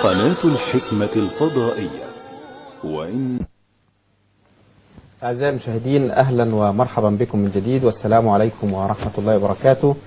قناة الحكمة الفضائية وإن أعزائي المشاهدين أهلا ومرحبا بكم من جديد والسلام عليكم ورحمة الله وبركاته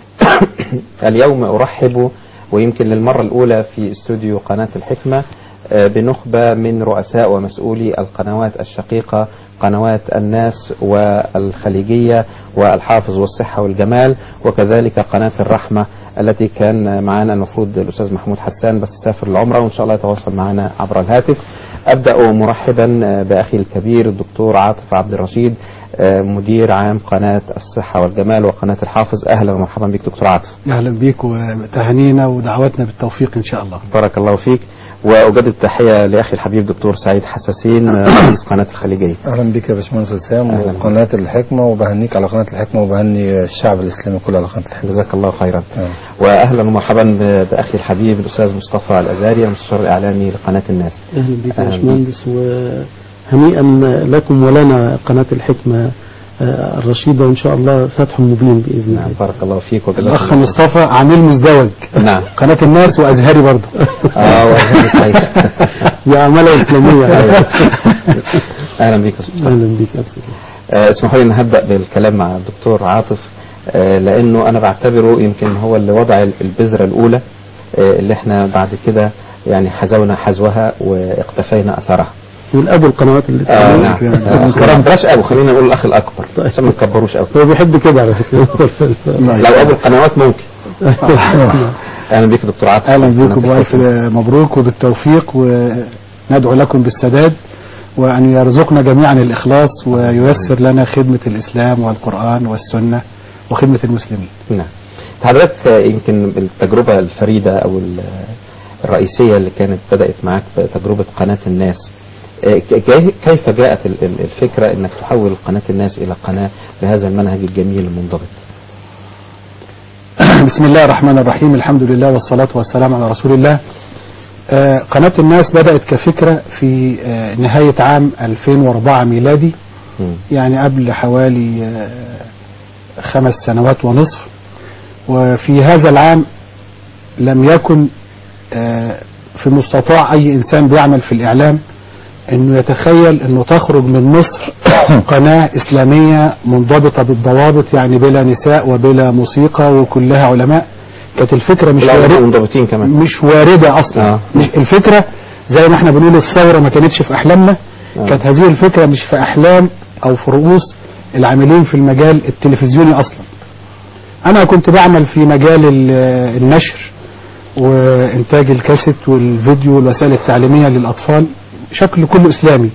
اليوم أرحب ويمكن للمرة الأولى في استوديو قناة الحكمة آه، بنخبة من رؤساء ومسؤولي القنوات الشقيقة قنوات الناس والخليجية والحافظ والصحة والجمال وكذلك قناة الرحمة التي كان معنا المفروض الأستاذ محمود حسان بس سافر العمرة وإن شاء الله يتواصل معنا عبر الهاتف أبدأ مرحبا بأخي الكبير الدكتور عاطف عبد الرشيد آه، مدير عام قناة الصحة والجمال وقناة الحافظ أهلا ومرحبا بك دكتور عاطف اهلا بيك وتهانينا ودعواتنا بالتوفيق ان شاء الله بارك الله فيك وأجدد التحية لأخي الحبيب دكتور سعيد حساسين آه، رئيس قناة الخليجية اهلا بك يا باشمهندس وسام أهلاً. وقناه الحكمه وبهنيك على قناه الحكمه وبهني الشعب الاسلامي كله على قناه الحكمه جزاك الله خيرا آه. وأهلا ومرحبا ب- بأخي الحبيب الأستاذ مصطفى الأزاري المستشار الإعلامي لقناة الناس اهلا بك يا أهلا باشمهندس وهنيئا لكم ولنا قناه الحكمه آه، الرشيده وان شاء الله فتح مبين باذن نعم الله بارك الله فيك وجزاك الاخ الله مصطفى عميل مزدوج نعم قناه الناس وازهري برضه اه وأهلا سعيد يا عماله اسلاميه أهلا بك يا أستاذ اهلا بك يا أستاذ. آه، اسمحوا لي ان هبدا بالكلام مع الدكتور عاطف آه، لانه انا بعتبره يمكن هو اللي وضع ال- البذره الاولى آه، اللي احنا بعد كده يعني حزونا حزوها واقتفينا اثرها. والابو القنوات آه الاسلاميه نعم آه، خلاص بلاش ابو خلينا نقول الاخ الاكبر عشان ما نكبروش قوي هو بيحب كده على فكره لو ابو القنوات ممكن اهلا بك دكتور عاطف اهلا بيكم قناة والف الحكمة. مبروك وبالتوفيق وندعو لكم بالسداد وان يرزقنا جميعا الاخلاص وييسر لنا خدمه الاسلام والقران والسنه وخدمه المسلمين نعم حضرتك آه، يمكن التجربة الفريدة أو ال- الرئيسية اللي كانت بدأت معك بتجربة قناة الناس آه، ك- كي- كيف جاءت ال- ال- الفكرة أنك تحول قناة الناس إلى قناة بهذا المنهج الجميل المنضبط بسم الله الرحمن الرحيم الحمد لله والصلاة والسلام على رسول الله آه، قناة الناس بدأت كفكرة في آه، نهاية عام 2004 ميلادي مم. يعني قبل حوالي آه، خمس سنوات ونصف وفي هذا العام لم يكن آه، في مستطاع أي إنسان بيعمل في الإعلام أنه يتخيل أنه تخرج من مصر قناة إسلامية منضبطة بالضوابط يعني بلا نساء وبلا موسيقى وكلها علماء كانت الفكرة مش لا واردة منضبطين كمان مش واردة أصلا آه. مش الفكرة زي ما احنا بنقول الثورة ما كانتش في أحلامنا آه. كانت هذه الفكرة مش في أحلام أو في رؤوس العاملين في المجال التلفزيوني أصلا أنا كنت بعمل في مجال ال- النشر وإنتاج الكاسيت والفيديو والوسائل التعليمية للأطفال شكل كله إسلامي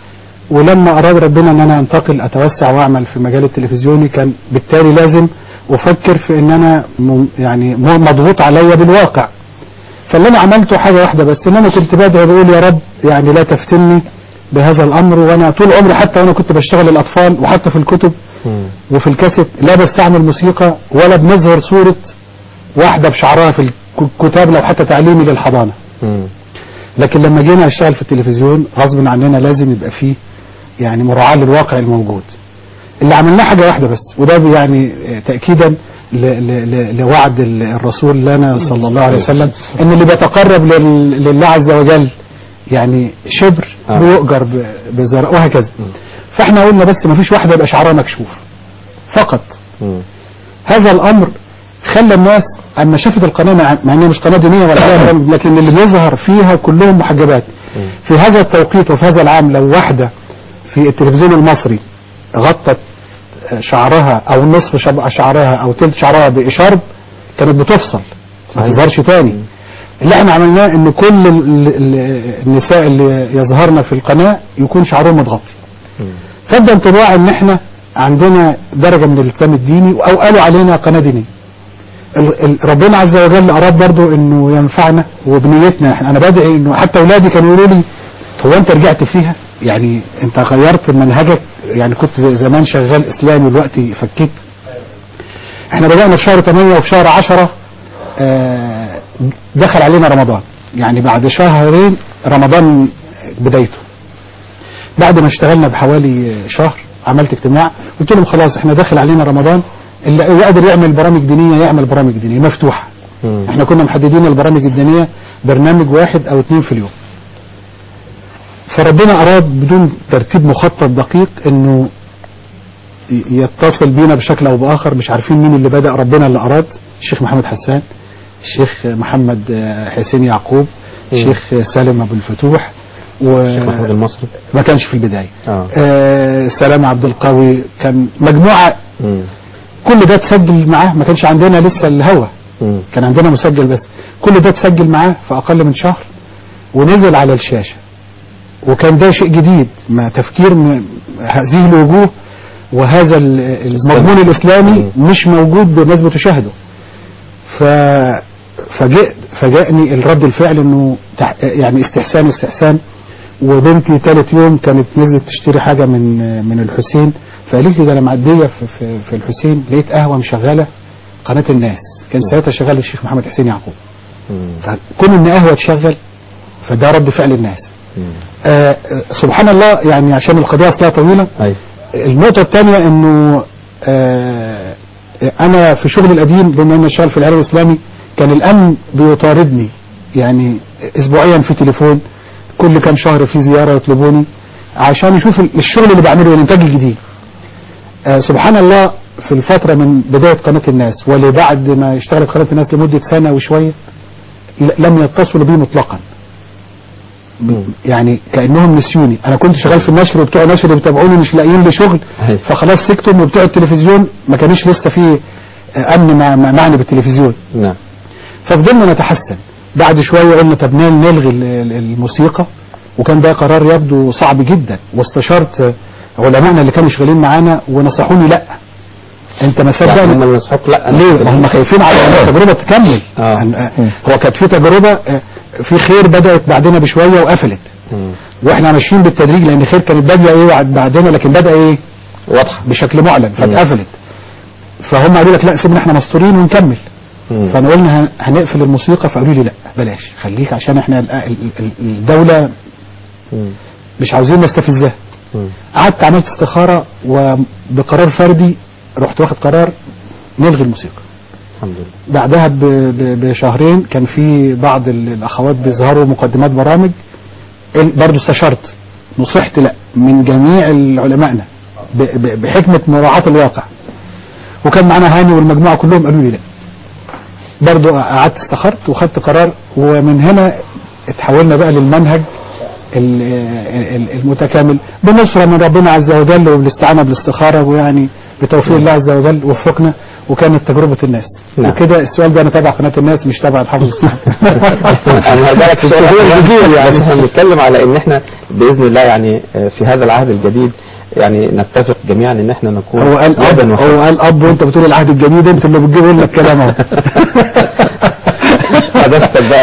ولما أراد ربنا أن أنا أنتقل أتوسع وأعمل في مجال التلفزيوني كان بالتالي لازم أفكر في أن أنا م- يعني م- مضغوط عليا بالواقع فاللي أنا عملته حاجة واحدة بس إن أنا كنت بدعي بقول يا رب يعني لا تفتني بهذا الأمر وأنا طول عمري حتى وأنا كنت بشتغل الأطفال وحتى في الكتب مم. وفي الكاسيت لا بستعمل موسيقى ولا بنظهر صورة واحدة بشعرها في الكتاب لو حتى تعليمي للحضانة مم. لكن لما جينا نشتغل في التلفزيون غصب عننا لازم يبقى فيه يعني مراعاة للواقع الموجود اللي عملناه حاجة واحدة بس وده يعني آه، تأكيدا ل- ل- ل- لوعد ال- الرسول لنا صلى الله عليه وسلم ان اللي بيتقرب لل- لله عز وجل يعني شبر آه. بيؤجر ب- بزرع وهكذا فاحنا قلنا بس ما فيش واحدة يبقى شعرها مكشوف فقط مم. هذا الامر خلى الناس اما شافت القناه مع مع انها مش قناه دينيه ولا حاجه لكن اللي بيظهر فيها كلهم محجبات في هذا التوقيت وفي هذا العام لو واحده في التلفزيون المصري غطت شعرها او نصف شب- شعرها او تلت شعرها باشارب كانت بتفصل ما صحيح. تظهرش تاني اللي احنا عملناه ان كل ال- ال- النساء اللي يظهرن في القناه يكون شعرهم متغطي فده انطباع ان احنا عندنا درجة من الالتزام الديني او قالوا علينا قناة دينية ال- ال- ربنا عز وجل اراد برضو انه ينفعنا وبنيتنا احنا انا بدعي انه حتى اولادي كانوا يقولوا لي هو انت رجعت فيها يعني انت غيرت منهجك يعني كنت زي زمان شغال اسلامي دلوقتي فكيت احنا بدأنا في شهر 8 وفي شهر 10 آه، دخل علينا رمضان يعني بعد شهرين رمضان بدايته بعد ما اشتغلنا بحوالي شهر عملت اجتماع قلت لهم خلاص احنا داخل علينا رمضان اللي قادر يعمل برامج دينية يعمل برامج دينية مفتوحة مم. احنا كنا محددين البرامج الدينيه برنامج واحد او اثنين في اليوم فربنا اراد بدون ترتيب مخطط دقيق انه ي- يتصل بينا بشكل او باخر مش عارفين مين اللي بدا ربنا اللي اراد الشيخ محمد حسان الشيخ محمد آه، حسين يعقوب مم. الشيخ سالم ابو الفتوح الشيخ محمود و المصري ما كانش في البدايه اه آه سلام عبد القوي كان مجموعه مم. كل ده تسجل معاه ما كانش عندنا لسه الهوا مم. كان عندنا مسجل بس كل ده تسجل معاه في اقل من شهر ونزل على الشاشه وكان ده شيء جديد ما تفكير م- هذه الوجوه وهذا ال- المضمون الاسلامي مش موجود بالناس بتشاهده ف فجاء فجاءني الرد الفعل انه تح... يعني استحسان استحسان وبنتي ثالث يوم كانت نزلت تشتري حاجه من من الحسين فقالت لي ده انا معديه في, في, في الحسين لقيت قهوه مشغله قناه الناس كان ساعتها شغال الشيخ محمد حسين يعقوب مم. فكون ان قهوه تشغل فده رد فعل الناس مم. آه آه، سبحان الله يعني عشان القضيه اصلها طويله أيوة. النقطه الثانيه انه آه انا في شغلي القديم بما اني شغال في العالم الاسلامي كان الامن بيطاردني يعني اسبوعيا في تليفون كل كام شهر في زياره يطلبوني عشان يشوف الشغل اللي بعمله والانتاج الجديد آه سبحان الله في الفتره من بدايه قناه الناس ولبعد ما اشتغلت قناه الناس لمده سنه وشويه ل- لم يتصلوا بي مطلقا مم. يعني كانهم نسيوني انا كنت شغال في النشر وبتوع النشر بيتابعوني مش لاقيين لي شغل أيوة. فخلاص سكتوا وبتوع التلفزيون ما كانوش لسه في آه، امن مع- مع- معني بالتلفزيون نعم ففضلنا نتحسن بعد شويه قلنا طب نل- نلغي ال- ال- الموسيقى وكان ده قرار يبدو صعب جدا واستشرت آه، علمائنا اللي كانوا شغالين معانا ونصحوني لا انت ما يعني هم صدق اللي نصحوك لا أنا ليه؟ كنت- ما هم خايفين على ان التجربه تكمل آه. أن- آه، هو كانت في تجربه آه، في خير بدات بعدنا بشويه وقفلت مم. واحنا ماشيين بالتدريج لان خير كانت باديه ايه بعد- بعدنا لكن بدا ايه واضحة بشكل معلن فاتقفلت فهم قالوا لك لا سيبنا احنا مستورين ونكمل مم. فانا قلنا هن- هنقفل الموسيقى فقالوا لي لا بلاش خليك عشان احنا ال- ال- ال- الدوله مم. مش عاوزين نستفزها مم. قعدت عملت استخاره وبقرار فردي رحت واخد قرار نلغي الموسيقى الحمد لله بعدها ب- ب- بشهرين كان في بعض ال- الاخوات بيظهروا مقدمات برامج ال- برضو استشرت نصحت لا من جميع علمائنا ب- ب- بحكمه مراعاه الواقع وكان معانا هاني والمجموعه كلهم قالوا لي لا برضو قعدت استخرت وخدت قرار ومن هنا اتحولنا بقى للمنهج ال- ال- المتكامل بنصرة من ربنا عز وجل وبالاستعانة بالاستخارة ويعني بتوفيق الله عز وجل وفقنا وكانت تجربة الناس نعم. وكده السؤال ده انا تابع قناة الناس مش تابع الحافظ انا هرجعلك في سؤال جديد يعني احنا بنتكلم على ان احنا باذن الله يعني آه، في هذا العهد الجديد يعني نتفق جميعا ان احنا نكون هو قال يدا اب وحيدا. هو قال اب وانت بتقول العهد الجديد انت اللي بتجيب لنا الكلام اهو حدثتك بقى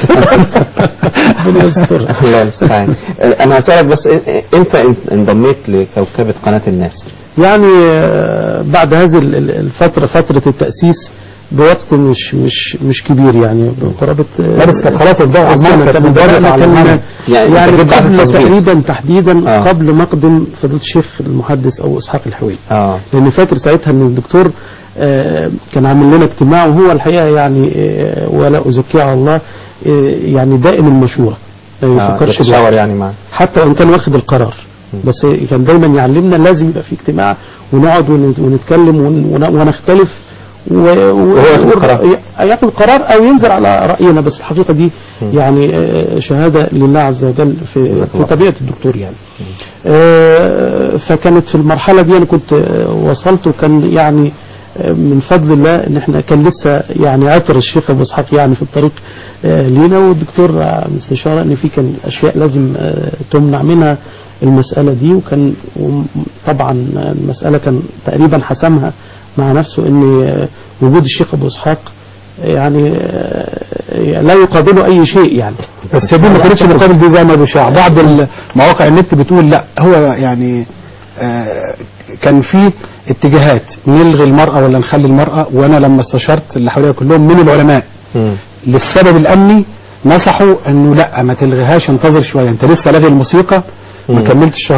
ربنا يستر الله المستعان آه، انا هسألك بس إن- انت ان- انضميت لكوكبة قناة الناس يعني آه، بعد هذه ال- ال- الفترة فترة التأسيس بوقت مش مش مش كبير يعني بقرابة آه، لا بس كانت خلاص الضوء على السنة المعنى كانت كان مضادة بدأنا على كان المعنى يعني يعني, أنت جيت بعد قبل التظبيط. تقريبا تحديدا آه. قبل مقدم فضيلة الشيخ المحدث أو إسحاق الحويل اه لان فاكر ساعتها ان الدكتور آه، كان عامل لنا اجتماع وهو الحقيقه يعني آه، ولا ازكيه على الله آه، يعني دائم المشوره ما آه، يفكرش يتشاور لوحده. يعني مع حتى وان كان واخد القرار بس كان دايما يعلمنا لازم يبقى في اجتماع ونقعد ون- ونتكلم ون- ون- ونختلف و- و- وهو ياخد القرار. ي- ياخد قرار او ينزل على راينا بس الحقيقه دي يعني آه، شهاده لله عز وجل في, جزاك في الله. طبيعه الدكتور يعني آه، فكانت في المرحله دي انا كنت آه، وصلت وكان يعني آه، من فضل الله ان احنا كان لسه يعني عطر الشيخ ابو اسحاق يعني في الطريق آه، لينا والدكتور آه، مستشار ان في كان اشياء لازم آه، تمنع منها المساله دي وكان وم- طبعا المساله كان تقريبا حسمها مع نفسه ان آه، وجود الشيخ ابو اسحاق يعني آه، لا يقابله اي شيء يعني بس دي ما كانتش مقابل دي زي ما بيشاع بعض المواقع النت بتقول لا هو يعني آه كان في اتجاهات نلغي المرأة ولا نخلي المرأة وانا لما استشرت اللي حواليا كلهم من العلماء مم. للسبب الامني نصحوا انه لا ما تلغيهاش انتظر شويه انت لسه لاغي الموسيقى ما مم. كملتش شهرين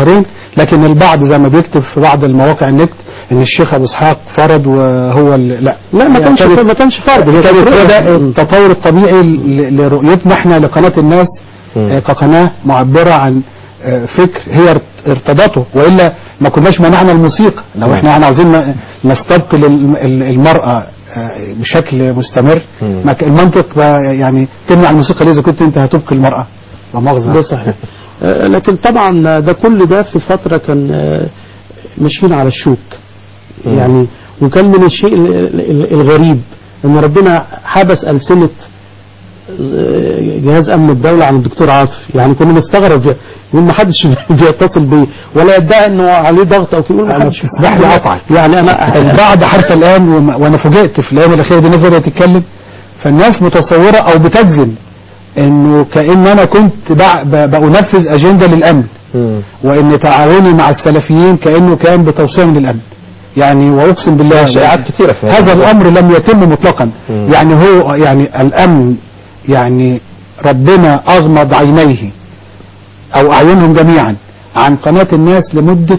لكن البعض زي ما بيكتب في بعض المواقع النت ان الشيخ ابو اسحاق فرض وهو ال- لا لا ما كانش كانت- ما كانش فرض هي كانت كانت كده رؤية. التطور الطبيعي ل- لرؤيتنا احنا لقناه الناس مم. آه، كقناه معبره عن آه، فكر هي ارت- ارتضته والا ما كناش منعنا الموسيقى لو مم. احنا يعني عاوزين ن- نستبطل الم- ال- المراه آه، بشكل مستمر مم. ما ك- المنطق بقى يعني تمنع الموسيقى ليه اذا كنت انت هتبقي المراه لا مؤاخذه ده صحيح آه، لكن طبعا ده كل ده في فترة كان آه، ماشيين على الشوك مم. يعني وكان من الشيء ال- ال- الغريب ان ربنا حبس ألسنة آه، جهاز امن الدولة عن الدكتور عاطف يعني كنا نستغرب يقول ما حدش بيتصل بيه ولا يدعي انه عليه ضغط او كده يقول ما أنا حدش تسمح لي أقطعك. يعني انا البعض حتى الان وما- وانا فوجئت في الايام الاخيره دي الناس بدات تتكلم فالناس متصوره او بتجزم انه كان انا كنت بع- ب- بنفذ اجنده للامن مم. وان تعاوني مع السلفيين كانه كان بتوصيه من الامن يعني واقسم بالله شائعات كتيرة في هذا هذا الموضوع. الامر لم يتم مطلقا مم. يعني هو يعني الامن يعني ربنا اغمض عينيه او اعينهم جميعا عن قناه الناس لمده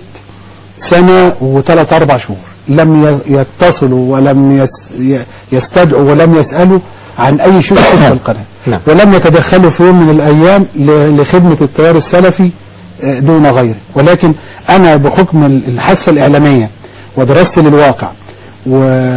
سنه وثلاث اربع شهور لم ي- يتصلوا ولم يس- ي- يستدعوا ولم يسالوا عن اي شيء يخص القناه نعم. ولم يتدخلوا في يوم من الايام ل- لخدمه التيار السلفي آه، دون غيره ولكن انا بحكم ال- الحاسه الاعلاميه ودراستي للواقع و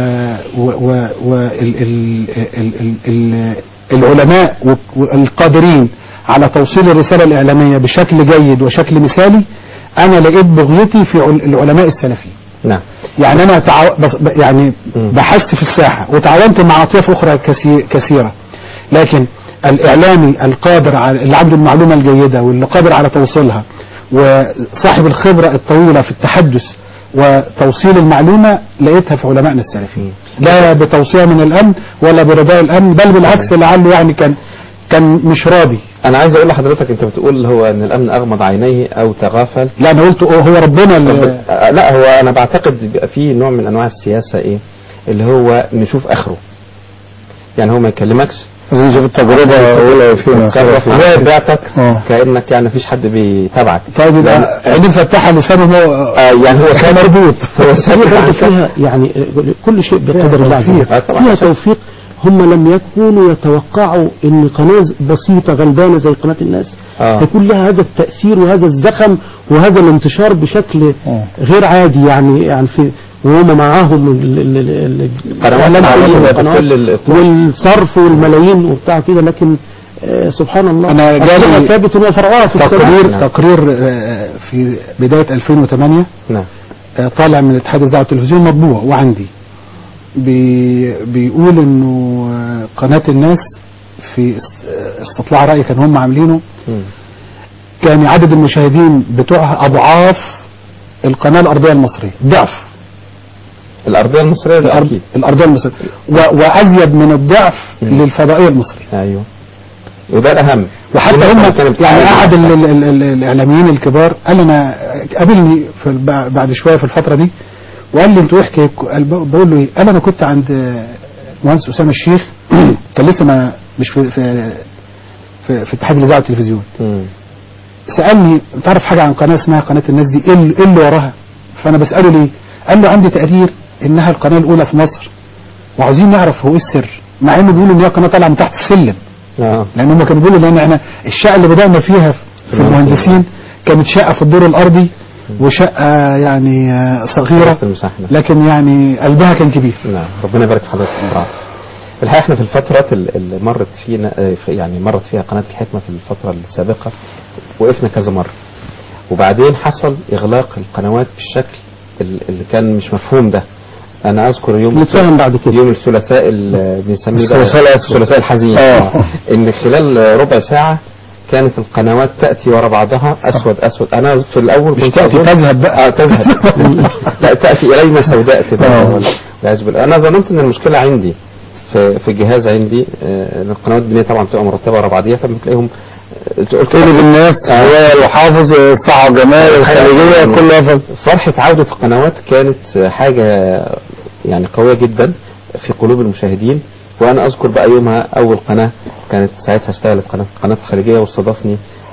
و و و ال ال ال ال ال العلماء والقادرين على توصيل الرسالة الإعلامية بشكل جيد وشكل مثالي أنا لقيت بغيتي في عل- العلماء السلفيين نعم يعني أنا تعو... بس ب- يعني مم. بحثت في الساحة وتعاونت مع أطياف أخرى كثي- كثيرة لكن الإعلامي القادر على اللي عنده المعلومة الجيدة واللي قادر على توصيلها وصاحب الخبرة الطويلة في التحدث وتوصيل المعلومة لقيتها في علمائنا السلفيين لا بتوصية من الأمن ولا برضاء الأمن بل بالعكس لعله يعني كان كان مش راضي انا عايز اقول لحضرتك انت بتقول هو ان الامن اغمض عينيه او تغافل لا أنا قلت هو ربنا اللي آه، لا هو انا بعتقد بيبقى فيه نوع من انواع السياسه ايه اللي هو نشوف اخره يعني هو ما يكلمكش عايزين نشوف التجربة الأولى فينا تصرف معاه بيعتك آه. كانك يعني مفيش حد بيتابعك طيب يبقى عينيه مفتحة لسانه هو آه يعني هو كان مربوط هو هي سابق برضه عنك. فيها يعني كل شيء بقدر الله عز وجل. توفيق. آه طبعا. فيها توفيق هم لم يكونوا يتوقعوا ان قناة بسيطة غلبانة زي قناة الناس آه. يكون لها هذا التأثير وهذا الزخم وهذا الانتشار بشكل آه. غير عادي يعني يعني في وهم معاهم ال- ال- ال- ال- قنوات الإعلام عالمية كله بكل والقنوات الطرق. والصرف والملايين وبتاع كده لكن آه، سبحان الله أنا جالي أصلها ثابت وفرعها في السماء. تقرير نعم. تقرير آه، في بداية 2008 نعم آه، طالع من اتحاد الاذاعه والتلفزيون مطبوع وعندي بي بيقول انه آه، قناه الناس في است- آه، استطلاع راي كان هم عاملينه مم. كان عدد المشاهدين بتوعها اضعاف القناه الارضيه المصريه ضعف الارضيه المصريه ده الأرض اكيد الارضيه المصريه و- وازيد من الضعف مم. للفضائيه المصريه ايوه وده الاهم وحتى دي هم نقطة كانت يعني بتعاني احد منها. ال- ال- ال- الاعلاميين الكبار قال انا قابلني في الب- بعد شويه في الفتره دي وقال لي انتوا ايه حكايتكم؟ قال ب- بقول له ايه؟ قال انا كنت عند المهندس اسامه الشيخ كان لسه ما مش في في في, في اتحاد الاذاعه والتلفزيون مم. سالني تعرف حاجه عن قناه اسمها قناه الناس دي ايه اللي- إيه اللي وراها؟ فانا بساله ليه؟ قال له عندي تقرير انها القناه الاولى في مصر وعاوزين نعرف هو ايه السر مع انه بيقولوا ان هي قناه طالعه من تحت السلم اه لان هم كانوا بيقولوا لان احنا الشقه اللي بدانا فيها في المهندسين كانت شقه في الدور الارضي وشقه يعني آه، صغيره في المساحه لكن يعني قلبها كان كبير نعم ربنا يبارك في حضرتك في الرعاية. الحقيقه احنا في الفترات ال- اللي مرت فينا آه، في- يعني مرت فيها قناه الحكمه في الفتره السابقه وقفنا كذا مره وبعدين حصل اغلاق القنوات بالشكل ال- اللي كان مش مفهوم ده انا اذكر يوم نتفاهم بعد كده. يوم الثلاثاء اللي بنسميه بقى الثلاثاء الأسود. الثلاثاء الحزين آه. ان خلال ربع ساعه كانت القنوات تاتي ورا بعضها اسود اسود انا في الاول مش كنت تأتي أظن- تذهب بقى. اه تذهب لا تاتي الينا سوداء كده آه. والعياذ بالله انا ظننت ان المشكله عندي في في الجهاز عندي آه، ان القنوات الدينيه طبعا بتبقى مرتبه ورا بعضيها فبتلاقيهم آه، تقول كده تقلب الناس هو الحافظ الصحة والجمال الخارجية كلها ف... فرحة عودة القنوات كانت حاجة يعني قوية جدا في قلوب المشاهدين وأنا أذكر بقى يومها أول قناة كانت ساعتها اشتغلت قناة قناة الخارجية واستضافني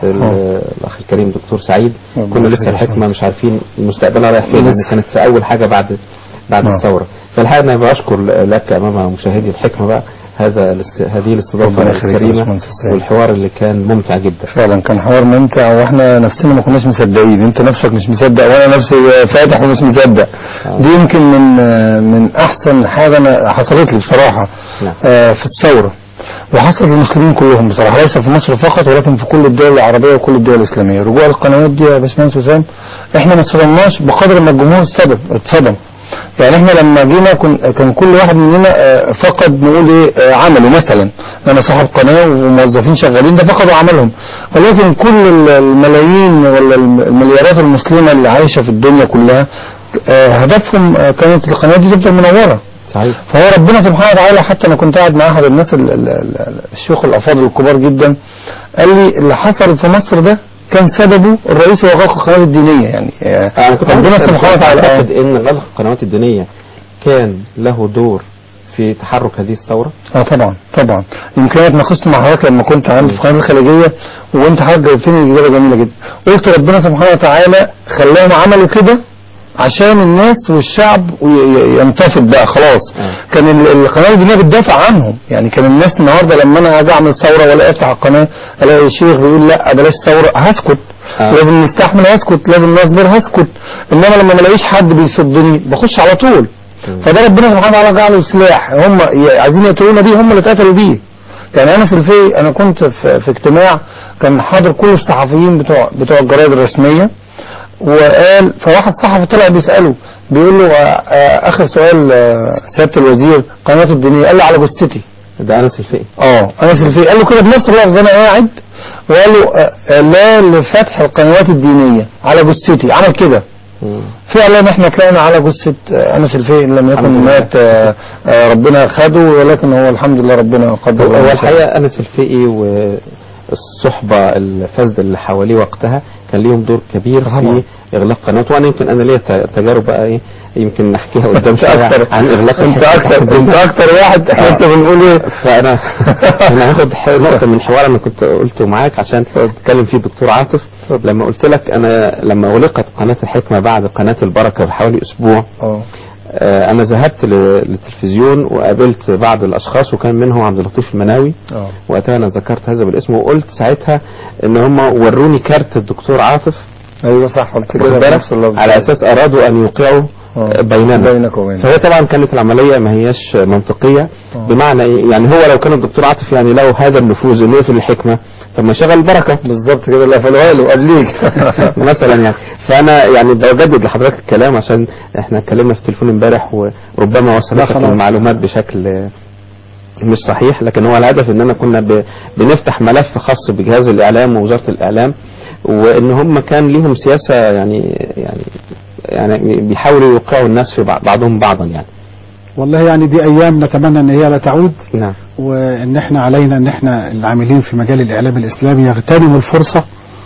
ال- الاخ الكريم دكتور سعيد ربنا كنا لسه يخليك. الحكمه مش عارفين مستقبلها رايح فين لان كانت في اول حاجه بعد بعد نعم. الثوره فالحقيقه انا بشكر لك امام مشاهدي الحكمه بقى هذا الاست... هذه الاستضافه ربنا يخليك يا الكريمه باشمهندس سعيد. والحوار اللي كان ممتع جدا فعلا كان حوار ممتع واحنا نفسنا ما كناش مصدقين انت نفسك مش مصدق وانا نفسي فاتح ومش مصدق دي يمكن من من احسن حاجه انا حصلت لي بصراحه نعم. آه، في الثوره وحصلت للمسلمين كلهم بصراحه ليس في مصر فقط ولكن في كل الدول العربيه وكل الدول الاسلاميه رجوع القنوات دي يا باشمهندس وسام احنا ما اتصدمناش بقدر ما الجمهور اتصدم اتصدم يعني احنا لما جينا كن كان كل واحد مننا آه، فقد نقول ايه آه، عمله مثلا انا صاحب قناه وموظفين شغالين ده فقدوا عملهم ولكن كل ال- الملايين ولا الم- المليارات المسلمه اللي عايشه في الدنيا كلها آه، هدفهم آه، كانت القناه دي تفضل منوره صحيح فهو ربنا سبحانه وتعالى حتى انا كنت قاعد مع احد الناس ال- ال- ال- الشيوخ الافاضل الكبار جدا قال لي اللي حصل في مصر ده كان سببه الرئيس هو غلق القنوات الدينيه يعني آه، انا كنت ربنا عايز سبحانه وتعالى آه. اعتقد ان غلق القنوات الدينيه كان له دور في تحرك هذه الثوره اه طبعا طبعا يمكن انا اتناقشت مع حضرتك لما كنت عندي في قناه الخليجيه وانت حضرتك جاوبتني اجابه جميله جدا قلت ربنا سبحانه وتعالى خلاهم عملوا كده عشان الناس والشعب ي- ي- ينتفض بقى خلاص آه. كان ال- القناه الدينيه بتدافع عنهم يعني كان الناس النهارده لما انا اجي اعمل ثوره ولا افتح القناه الاقي الشيخ بيقول لا بلاش ثوره هسكت آه. لازم نستحمل هسكت لازم نصبر هسكت انما لما ما الاقيش حد بيصدني بخش على طول فده ربنا سبحانه وتعالى جعله سلاح هم ي- عايزين يقتلونا بيه هم اللي اتقتلوا بيه يعني انس الفي انا كنت في, في اجتماع كان حاضر كل الصحفيين بتوع بتوع الجرايد الرسميه وقال فواحد صحفي طلع بيساله بيقول له آه، آه، اخر سؤال آه، سياده الوزير قناه الدينيه قال له على جثتي ده انس الفقي اه انس الفي قال له كده بنفس اللفظ انا قاعد وقال له آه، آه، لا لفتح القنوات الدينيه على جثتي عمل كده فعلا احنا طلعنا على جثة آه، انس الفي ان لم الحمد يكن لله. مات آه، آه، ربنا خده ولكن هو الحمد لله ربنا قدر هو له شيء. الحقيقه انس الفقي والصحبه الفاسده اللي حواليه وقتها كان ليهم دور كبير طبعا. في اغلاق قنوات وانا يمكن انا ليا ت- تجارب بقى ايه يمكن نحكيها قدام انت شويه اكتر عن اغلاق انت الحكمة. اكتر انت اكتر واحد احنا انت بنقول ايه فانا انا هاخد ح- نقطه من الحوار انا كنت قلته معاك عشان اتكلم فيه الدكتور عاطف لما قلت لك انا لما اغلقت قناه الحكمه بعد قناه البركه بحوالي اسبوع اه آه، انا ذهبت ل- للتلفزيون وقابلت بعض الاشخاص وكان منهم عبد اللطيف المناوي اه وقتها انا ذكرت هذا بالاسم وقلت ساعتها ان هم وروني كارت الدكتور عاطف ايوه صح قلت واخد كده بالك؟ بنفس اللفظ على اساس ارادوا ان يوقعوا آه. بيننا بينك وبينه فهي طبعا كانت العمليه ما هياش منطقيه آه. بمعنى إيه؟ يعني هو لو كان الدكتور عاطف يعني له هذا النفوذ انه يقفل الحكمه طب ما شغل البركه بالظبط كده اللي قفلوها له قبليك مثلا يعني فانا يعني بجدد لحضرتك الكلام عشان احنا اتكلمنا في التليفون امبارح وربما لا وصلتك خلاص. المعلومات بشكل آه، مش صحيح لكن هو الهدف اننا كنا ب- بنفتح ملف خاص بجهاز الاعلام ووزاره الاعلام وان هم كان ليهم سياسه يعني يعني يعني بيحاولوا يوقعوا الناس في بعض- بعضهم بعضا يعني والله يعني دي ايام نتمنى ان هي لا تعود نعم وان احنا علينا ان احنا العاملين في مجال الاعلام الاسلامي يغتنموا الفرصه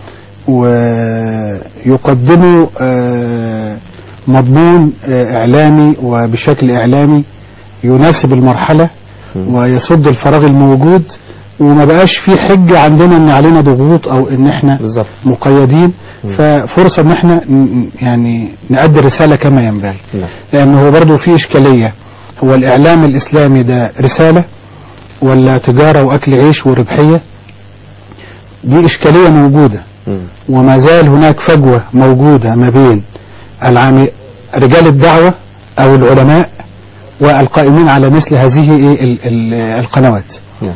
ويقدموا آه، مضمون آه، اعلامي وبشكل اعلامي يناسب المرحله ويسد الفراغ الموجود وما بقاش في حجه عندنا ان علينا ضغوط او ان احنا بالظبط مقيدين ففرصه ان احنا ن- يعني نأدي الرساله كما ينبغي نعم لأن هو برضه في إشكالية هو الإعلام الإسلامي ده رسالة ولا تجارة وأكل عيش وربحية دي إشكالية موجودة مم. وما زال هناك فجوة موجودة ما بين العام رجال الدعوة أو العلماء والقائمين على مثل هذه إيه ال- ال- القنوات نعم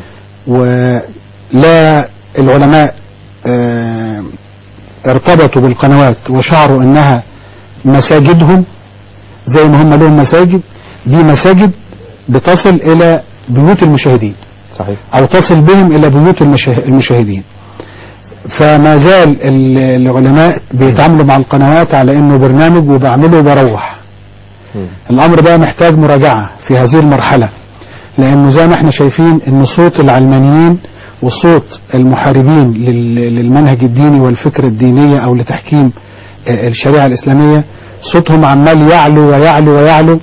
ولا العلماء آه، ارتبطوا بالقنوات وشعروا انها مساجدهم زي ما هم لهم مساجد دي مساجد بتصل الى بيوت المشاهدين صحيح او تصل بهم الى بيوت المشاه- المشاهدين فما زال ال- العلماء بيتعاملوا مع القنوات على انه برنامج وبعمله وبروح مم. الامر ده محتاج مراجعة في هذه المرحلة لانه زي ما احنا شايفين ان صوت العلمانيين وصوت المحاربين لل- للمنهج الديني والفكرة الدينية او لتحكيم آه، الشريعة الاسلامية صوتهم عمال يعلو ويعلو ويعلو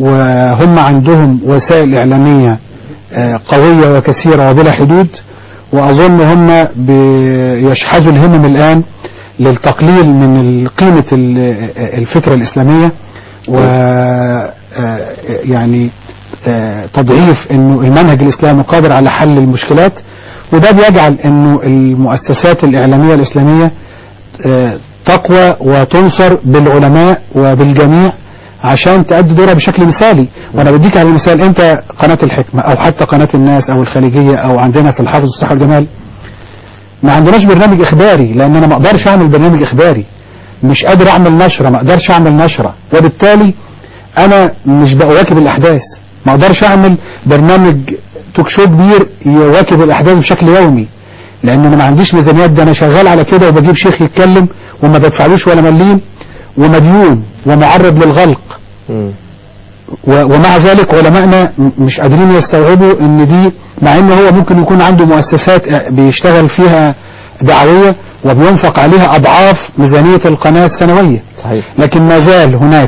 وهم عندهم وسائل اعلامية آه، قوية وكثيرة وبلا حدود واظن هم بيشحذوا الهمم الان للتقليل من قيمة ال- الفكرة الاسلامية و آه، يعني آه، تضعيف انه المنهج الاسلامي قادر على حل المشكلات وده بيجعل انه المؤسسات الاعلامية الاسلامية آه، تقوى وتنصر بالعلماء وبالجميع عشان تأدي دورها بشكل مثالي وانا بديك على المثال انت قناة الحكمة او حتى قناة الناس او الخليجية او عندنا في الحافظ والصحة والجمال ما عندناش برنامج اخباري لان انا ما اقدرش اعمل برنامج اخباري مش قادر اعمل نشرة ما اقدرش اعمل نشرة وبالتالي انا مش بواكب الاحداث ما اقدرش اعمل برنامج توك شو كبير يواكب الاحداث بشكل يومي لان انا ما عنديش ميزانيات ده انا شغال على كده وبجيب شيخ يتكلم وما بدفعلوش ولا مليم ومديون ومعرض للغلق مم. و- ومع ذلك علمائنا م- مش قادرين يستوعبوا ان دي مع ان هو ممكن يكون عنده مؤسسات اه بيشتغل فيها دعوية وبينفق عليها اضعاف ميزانية القناة السنوية صحيح لكن ما زال هناك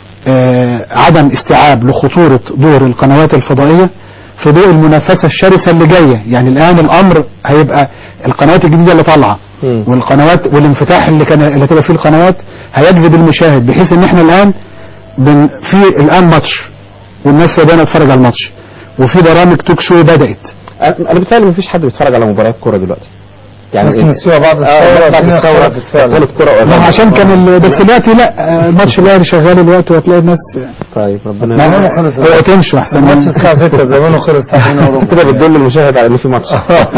آه، عدم استيعاب لخطورة دور القنوات الفضائية في ضوء المنافسة الشرسة اللي جاية يعني الآن الأمر هيبقى القنوات الجديدة اللي طالعة مم. والقنوات والانفتاح اللي كان اللي هتبقى فيه القنوات هيجذب المشاهد بحيث ان احنا الآن بن في الآن ماتش والناس سايبانا تتفرج على الماتش وفي برامج توك شو بدأت انا أنا بيتهيألي مفيش حد بيتفرج على مباريات كوره دلوقتي يعني ممكن تسيبها بعد آه، الثورة بعد الدنيا الثوره اختلفت فعلا. بطولة كوره ما هو عشان كان ال- بس دلوقتي لا آه، الماتش الاهلي شغال الوقت وهتلاقي الناس طيب ربنا ما يرحمه. هو هو تمشوا احسن الماتش الساعة 6 زمانه خلص ساعتين وربع كده بتدل المشاهد على ان في ماتش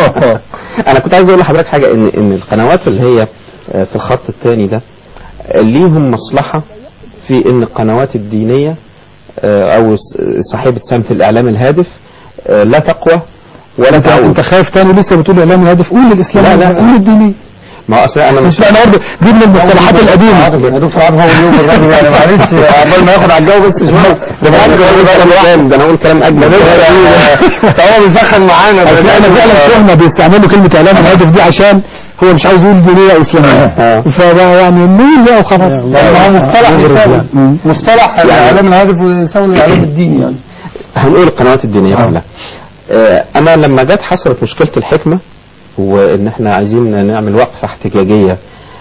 انا كنت عايز اقول لحضرتك حاجه ان ان القنوات اللي هي آه، في الخط الثاني ده آه، ليهم مصلحه في ان القنوات الدينيه آه، او س- صاحبه سمت الاعلام الهادف آه، لا تقوى ولا انت تعود انت خايف تاني لسه بتقول اعلام الهدف قول الاسلام لا، لا. قول الديني ما هو اصل انا مش لا انا برضه دي من المصطلحات القديمه يا دكتور عبد هو اليوم الراجل يعني معلش عقبال ما ياخد على الجو بس شويه ده انا اقول كلام ده انا اقول كلام اجمل هو بيسخن معانا اصل احنا فعلا شفنا بيستعملوا كلمه اعلام الهدف دي عشان هو مش عاوز يقول دينيه او اسلاميه آه. فبقى يعني نقول بقى وخلاص يعني هو مصطلح يساوي مم. مصطلح الاعلام الهادف ويساوي الاعلام الديني يعني هنقول القنوات الدينية كلها آه، انا لما جت حصلت مشكلة الحكمة وان احنا عايزين نعمل وقفة احتجاجية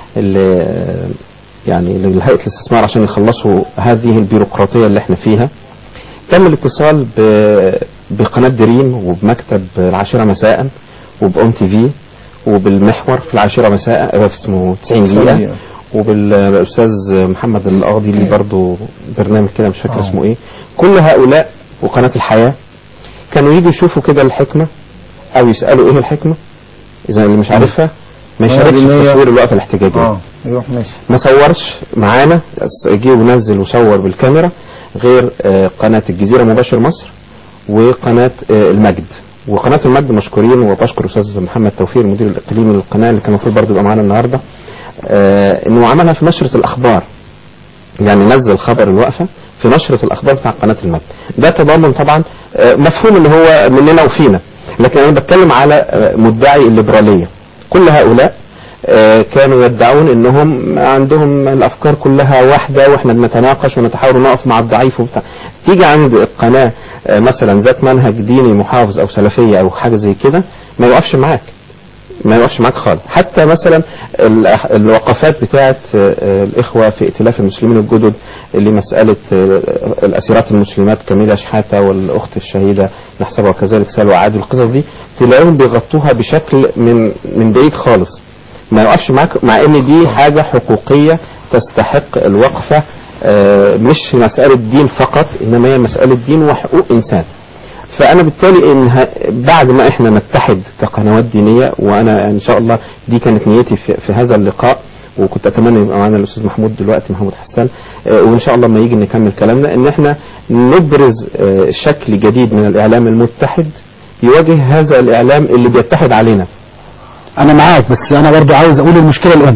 ل يعني لهيئة الاستثمار عشان يخلصوا هذه البيروقراطية اللي احنا فيها تم الاتصال ب- بقناة دريم وبمكتب العاشرة مساء وبأون تي في وبالمحور في العاشرة مساء آه، اسمه 90 دقيقة دقيقة. وبالاستاذ محمد القاضي ليه برضه برنامج كده مش فاكر اسمه ايه كل هؤلاء وقناة الحياة كانوا يجوا يشوفوا كده الحكمة او يسألوا ايه الحكمة اذا اللي مش عارفها ما آه، يشاركش لأن في هي- تصوير الوقفة الاحتجاجية اه يروح ماشي ما صورش معانا بس جه ونزل وصور بالكاميرا غير آه، قناة الجزيرة مباشر مصر وقناة آه، المجد وقناة المجد مشكورين وبشكر أستاذ محمد توفيق المدير الإقليمي للقناة اللي كان المفروض برضه يبقى معانا النهاردة آه، إنه عملها في نشرة الأخبار يعني نزل خبر الوقفة في نشرة الأخبار بتاع قناة المجد ده تضامن طبعا آه، مفهوم إن هو مننا وفينا لكن أنا بتكلم على آه، مدعي الليبرالية كل هؤلاء آه، كانوا يدعون انهم عندهم الافكار كلها واحده واحنا بنتناقش ونتحاور ونقف مع الضعيف وبتاع تيجي عند القناه آه، مثلا ذات منهج ديني محافظ او سلفيه او حاجه زي كده ما يوقفش معاك ما يوقفش معاك خالص حتى مثلا الأح- الوقفات بتاعت آه، آه، الإخوة في ائتلاف المسلمين الجدد اللي مسألة آه، الأسيرات المسلمات كاميلة شحاتة والأخت الشهيدة نحسبها كذلك سلوى عاد والقصص دي تلاقيهم بيغطوها بشكل من من بعيد خالص ما يوقفش معاك مع ان دي حاجة حقوقية تستحق الوقفة آه، مش مسألة دين فقط انما هي مسألة دين وحقوق انسان فانا بالتالي ان ه- بعد ما احنا نتحد كقنوات دينيه وانا ان شاء الله دي كانت نيتي في, في هذا اللقاء وكنت اتمنى يبقى معانا الاستاذ محمود دلوقتي محمود حسان آه، وان شاء الله لما يجي نكمل كلامنا ان احنا نبرز آه، شكل جديد من الاعلام المتحد يواجه هذا الاعلام اللي بيتحد علينا انا معاك بس انا برضو عاوز اقول المشكله الام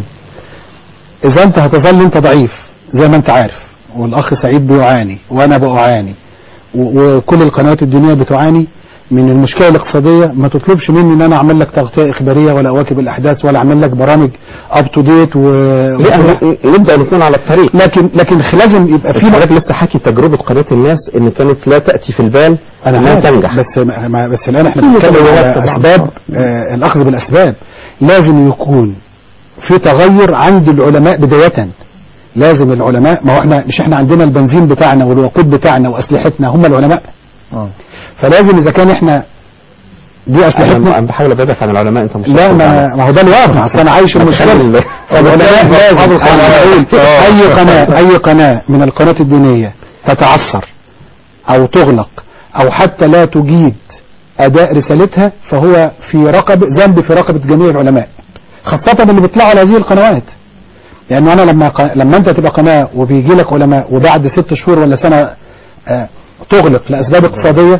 اذا انت هتظل انت ضعيف زي ما انت عارف والاخ سعيد بيعاني وانا بعاني و- وكل القنوات الدينيه بتعاني من المشكله الاقتصاديه ما تطلبش مني ان انا اعمل لك تغطيه اخباريه ولا اواكب الاحداث ولا اعمل لك برامج اب تو ديت و لا ن- نبدا نكون على الطريق لكن لكن لازم يبقى في حضرتك لسه حكي تجربه قناه الناس ان كانت لا تاتي في البال انا انها عارف تنجح بس ما ما- بس الان احنا كل بنتكلم تغيرات على طبعاً. اسباب آه الاخذ بالاسباب لازم يكون في تغير عند العلماء بدايه لازم العلماء ما هو احنا مش احنا عندنا البنزين بتاعنا والوقود بتاعنا واسلحتنا هم العلماء آه. فلازم اذا كان احنا دي انا اسلحتنا أنا بحاول ابعدك عن العلماء انت مش لا مسؤول عنها. ما, ما هو ده الواقع اصل انا عايش المشكله تخلي- العلماء لازم أبو أنا القنوات. بقول آه. اي قناه اي قناه من القنوات الدينيه تتعثر او تغلق او حتى لا تجيد اداء رسالتها فهو في رقبه ذنب في رقبه جميع العلماء خاصه اللي بيطلعوا على هذه القنوات لانه انا لما ق... لما انت تبقى قناه وبيجي لك علماء وبعد ست شهور ولا سنه آه تغلق لاسباب اقتصاديه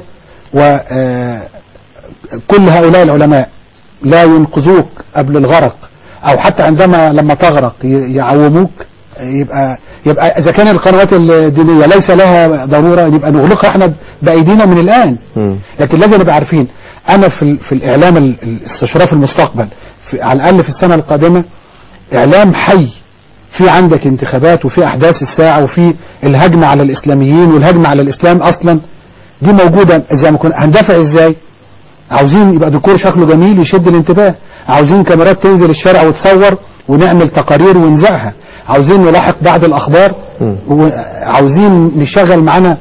وكل هؤلاء العلماء لا ينقذوك قبل الغرق او حتى عندما لما تغرق ي- يعوموك يبقى يبقى اذا كان القنوات الدينيه ليس لها ضروره يبقى نغلقها احنا بايدينا من الان مم. لكن لازم نبقى عارفين انا في ال- في الاعلام ال- الاستشراف المستقبل في على الاقل في السنه القادمه اعلام حي في عندك انتخابات وفي احداث الساعه وفي الهجمه على الاسلاميين والهجمه على الاسلام اصلا دي موجوده زي ما كنا هندفع ازاي عاوزين يبقى ديكور شكله جميل يشد الانتباه عاوزين كاميرات تنزل الشارع وتصور ونعمل تقارير ونذاعها عاوزين نلاحق بعض الاخبار مم. وعاوزين نشغل معانا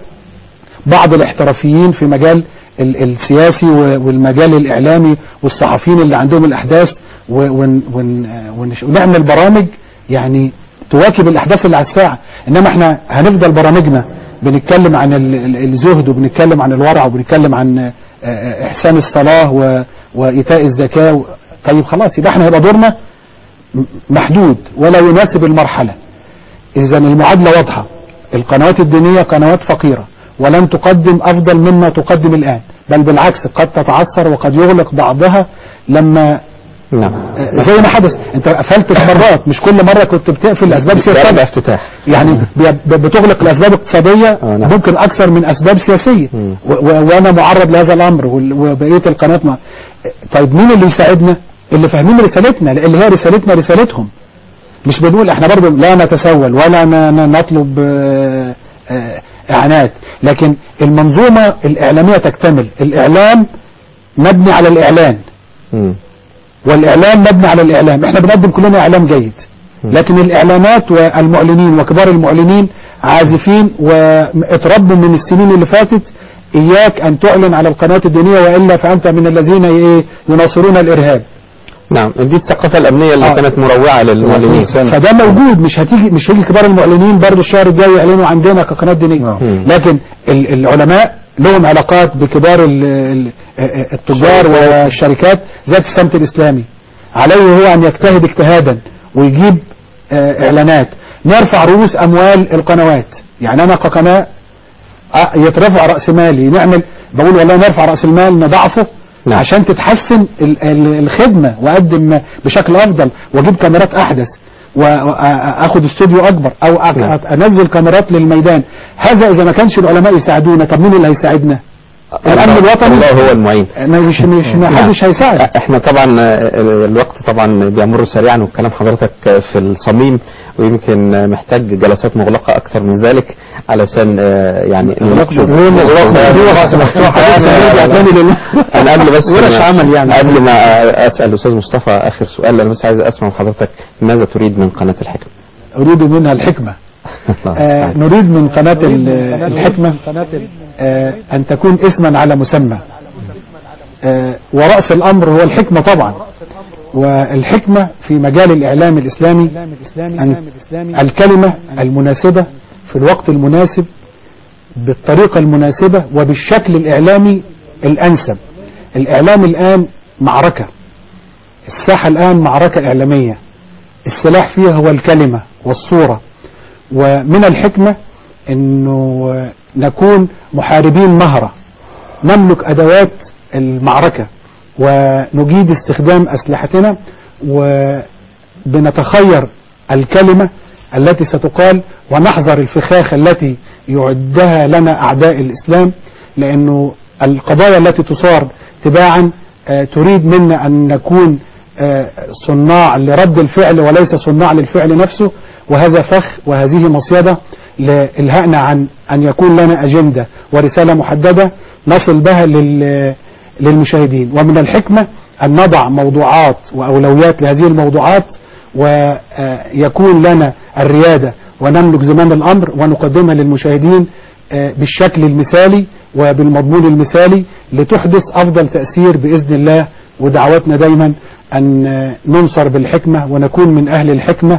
بعض الاحترافيين في مجال ال- السياسي و- والمجال الاعلامي والصحفيين اللي عندهم الاحداث و- ون- ون- آه، ونش- ونعمل برامج يعني تواكب الاحداث اللي على الساعه انما احنا هنفضل برامجنا بنتكلم عن ال- ال- الزهد وبنتكلم عن الورع وبنتكلم عن آه، آه، احسان الصلاه و- وايتاء الزكاه و- طيب خلاص يبقى احنا هيبقى دورنا م- محدود ولا يناسب المرحله إذا المعادلة واضحة القنوات الدينية قنوات فقيرة ولن تقدم أفضل مما تقدم الآن بل بالعكس قد تتعثر وقد يغلق بعضها لما نعم آه، زي ما حدث انت قفلت مرات مش كل مرة كنت بتقفل لأسباب ده سياسية افتتاح يعني بي- ب- بتغلق لأسباب اقتصادية آه، نعم. ممكن أكثر من أسباب سياسية مم. و- و- وأنا معرض لهذا الأمر وال- وبقية القناة مع... طيب مين اللي يساعدنا اللي فاهمين رسالتنا اللي هي رسالتنا رسالتهم مش بنقول احنا برضه لا نتسول ولا ن- ن- نطلب آه، آه، اعانات لكن المنظومة الإعلامية تكتمل الإعلام مبني على الإعلان مم. والإعلام مبني على الإعلام احنا بنقدم كلنا إعلام جيد لكن الإعلانات والمعلنين وكبار المعلنين عازفين واتربوا من السنين اللي فاتت إياك أن تعلن على القنوات الدينية وإلا فأنت من الذين إيه يناصرون الإرهاب نعم دي الثقافة الأمنية اللي آه. كانت مروعة للمعلنين فده موجود مش هتيجي مش هيجي كبار المعلنين برضه الشهر الجاي يعلنوا عندنا كقناه دينيه مم. لكن ال- العلماء لهم علاقات بكبار ال- ال- التجار والشركات ذات السمت الاسلامي عليه هو ان يجتهد اجتهادا ويجيب آه، اعلانات نرفع رؤوس اموال القنوات يعني انا كقناه آه، يترفع راس مالي نعمل بقول والله نرفع راس المال نضعفه نعم. عشان تتحسن ال- ال- الخدمه واقدم بشكل افضل واجيب كاميرات احدث واخد استوديو اكبر او أ- نعم. انزل كاميرات للميدان هذا اذا ما كانش العلماء يساعدونا طب مين اللي هيساعدنا الامن الوطني الله هو المعين ما مش مش ما نعم. حدش هيساعد احنا طبعا آه، الوقت طبعا بيمر سريعا والكلام حضرتك في الصميم ويمكن محتاج جلسات مغلقة أكثر من ذلك علشان آه، يعني نناقش أنا قبل بس ورش ما- عمل يعني. قبل ما أسأل أستاذ مصطفى آخر سؤال أنا بس عايز أسمع من حضرتك ماذا تريد من قناة الحكم؟ اريد منها الحكمه آه نريد من قناه ال- الحكمه آه ان تكون اسما على مسمى آه ورأس الأمر هو الحكمة طبعا والحكمة في مجال الإعلام الإسلامي أن الكلمة المناسبة في الوقت المناسب بالطريقة المناسبة وبالشكل الإعلامي الأنسب الإعلام الآن معركة الساحة الآن معركة إعلامية السلاح فيها هو الكلمة والصورة ومن الحكمة أنه نكون محاربين مهرة نملك أدوات المعركة ونجيد استخدام أسلحتنا وبنتخير الكلمة التي ستقال ونحذر الفخاخ التي يعدها لنا أعداء الإسلام لأنه القضايا التي تصار تباعا آه، تريد منا أن نكون آه، صناع لرد الفعل وليس صناع للفعل نفسه وهذا فخ وهذه مصيدة لإلهائنا عن أن يكون لنا أجندة ورسالة محددة نصل بها لل- للمشاهدين ومن الحكمة أن نضع موضوعات وأولويات لهذه الموضوعات ويكون لنا الريادة ونملك زمام الأمر ونقدمها للمشاهدين آه، بالشكل المثالي وبالمضمون المثالي لتحدث أفضل تأثير بإذن الله ودعوتنا دايما أن آه، ننصر بالحكمة ونكون من أهل الحكمة